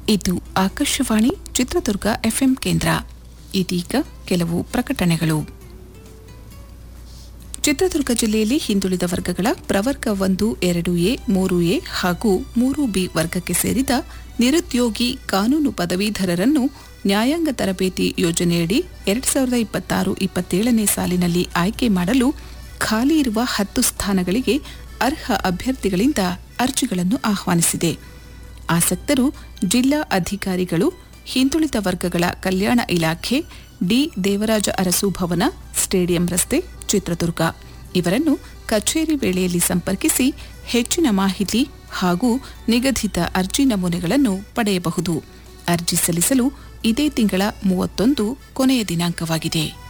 ಇದು ಆಕಾಶವಾಣಿ ಚಿತ್ರದುರ್ಗ ಎಫ್ಎಂ ಕೇಂದ್ರ ಇದೀಗ ಕೆಲವು ಪ್ರಕಟಣೆಗಳು ಚಿತ್ರದುರ್ಗ ಜಿಲ್ಲೆಯಲ್ಲಿ ಹಿಂದುಳಿದ ವರ್ಗಗಳ ಪ್ರವರ್ಗ ಒಂದು ಎರಡು ಎ ಮೂರು ಎ ಹಾಗೂ ಮೂರು ಬಿ ವರ್ಗಕ್ಕೆ ಸೇರಿದ ನಿರುದ್ಯೋಗಿ ಕಾನೂನು ಪದವೀಧರರನ್ನು ನ್ಯಾಯಾಂಗ ತರಬೇತಿ ಯೋಜನೆಯಡಿ ಎರಡ್ ಸಾವಿರದ ಇಪ್ಪತ್ತಾರು ಇಪ್ಪತ್ತೇಳನೇ ಸಾಲಿನಲ್ಲಿ ಆಯ್ಕೆ ಮಾಡಲು ಖಾಲಿ ಇರುವ ಹತ್ತು ಸ್ಥಾನಗಳಿಗೆ ಅರ್ಹ ಅಭ್ಯರ್ಥಿಗಳಿಂದ ಅರ್ಜಿಗಳನ್ನು ಆಹ್ವಾನಿಸಿದೆ ಆಸಕ್ತರು ಜಿಲ್ಲಾ ಅಧಿಕಾರಿಗಳು ಹಿಂದುಳಿದ ವರ್ಗಗಳ ಕಲ್ಯಾಣ ಇಲಾಖೆ ಡಿ ದೇವರಾಜ ಅರಸು ಭವನ ಸ್ಟೇಡಿಯಂ ರಸ್ತೆ ಚಿತ್ರದುರ್ಗ ಇವರನ್ನು ಕಚೇರಿ ವೇಳೆಯಲ್ಲಿ ಸಂಪರ್ಕಿಸಿ ಹೆಚ್ಚಿನ ಮಾಹಿತಿ ಹಾಗೂ ನಿಗದಿತ ಅರ್ಜಿ ನಮೂನೆಗಳನ್ನು ಪಡೆಯಬಹುದು ಅರ್ಜಿ ಸಲ್ಲಿಸಲು ಇದೇ ತಿಂಗಳ ಮೂವತ್ತೊಂದು ಕೊನೆಯ ದಿನಾಂಕವಾಗಿದೆ